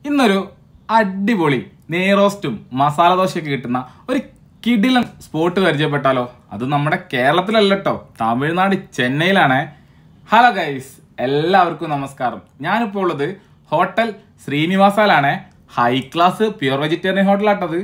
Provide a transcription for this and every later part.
ഇന്നൊരു അടിപൊളി നെയ്റോസ്റ്റും മസാല ദോശയൊക്കെ കിട്ടുന്ന ഒരു കിടിലൻ സ്പോട്ട് പരിചയപ്പെട്ടാലോ അത് നമ്മുടെ കേരളത്തിലല്ല കേട്ടോ തമിഴ്നാട് ചെന്നൈയിലാണ് ഹലോ ഗൈസ് എല്ലാവർക്കും നമസ്കാരം ഞാനിപ്പോൾ ഉള്ളത് ഹോട്ടൽ ശ്രീനിവാസാലാണ് ഹൈ ക്ലാസ് പ്യുവർ വെജിറ്റേറിയൻ ഹോട്ടലാട്ടത്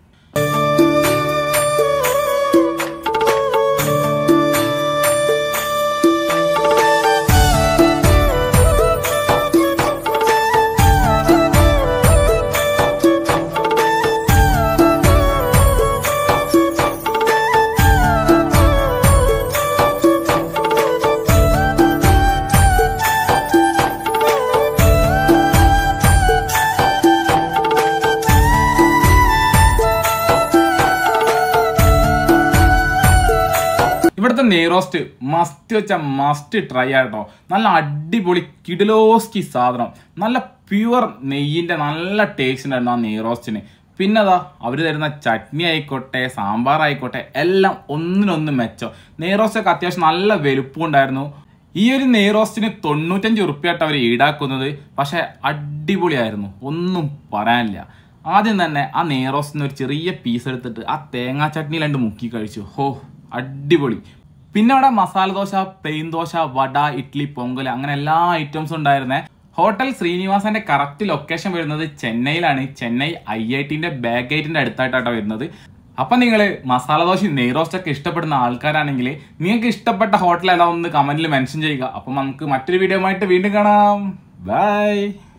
ഇവിടുത്തെ നെയ്റോസ്റ്റ് മസ്റ്റ് വെച്ച മസ്റ്റ് ട്രൈ ആട്ടോ നല്ല അടിപൊളി കിഡിലോസ്കി സാധനം നല്ല പ്യുവർ നെയ്യിന്റെ നല്ല ടേസ്റ്റ് ഉണ്ടായിരുന്നു ആ നെയ്റോസ്റ്റിന് പിന്നെ അതാ അവർ തരുന്ന ചട്നി ആയിക്കോട്ടെ സാമ്പാർ ആയിക്കോട്ടെ എല്ലാം ഒന്നിനൊന്ന് മെച്ചം നെയ്റോസ്റ്റ് ഒക്കെ അത്യാവശ്യം നല്ല വലുപ്പം ഉണ്ടായിരുന്നു ഈ ഒരു നെയ്റോസ്റ്റിന് തൊണ്ണൂറ്റഞ്ച് ഉറുപ്പ്യായിട്ട് അവർ ഈടാക്കുന്നത് പക്ഷെ അടിപൊളിയായിരുന്നു ഒന്നും പറയാനില്ല ആദ്യം തന്നെ ആ നെയ്റോസ്റ്റിന് ഒരു ചെറിയ പീസ് എടുത്തിട്ട് ആ തേങ്ങാ ചട്നിയിലണ്ട് മുക്കി കഴിച്ചു ഹോ അടിപൊളി പിന്നെ അവിടെ മസാല ദോശ പ്ലെയിൻ ദോശ വട ഇഡ്ഡലി പൊങ്കൽ അങ്ങനെ എല്ലാ ഐറ്റംസും ഉണ്ടായിരുന്നേ ഹോട്ടൽ ശ്രീനിവാസന്റെ കറക്റ്റ് ലൊക്കേഷൻ വരുന്നത് ചെന്നൈയിലാണ് ചെന്നൈ ഐ ഐ ടിന്റെ ബാക്ക് ഗേറ്റിന്റെ അടുത്തായിട്ടാണ് വരുന്നത് അപ്പൊ നിങ്ങൾ മസാല ദോശ നെയ്റോസ്റ്റ് ഒക്കെ ഇഷ്ടപ്പെടുന്ന ആൾക്കാരാണെങ്കിൽ നിങ്ങൾക്ക് ഇഷ്ടപ്പെട്ട ഹോട്ടൽ ഏതാ ഒന്ന് കമന്റിൽ മെൻഷൻ ചെയ്യുക അപ്പൊ നമുക്ക് മറ്റൊരു വീഡിയോ ആയിട്ട് വീണ്ടും കാണാം ബൈ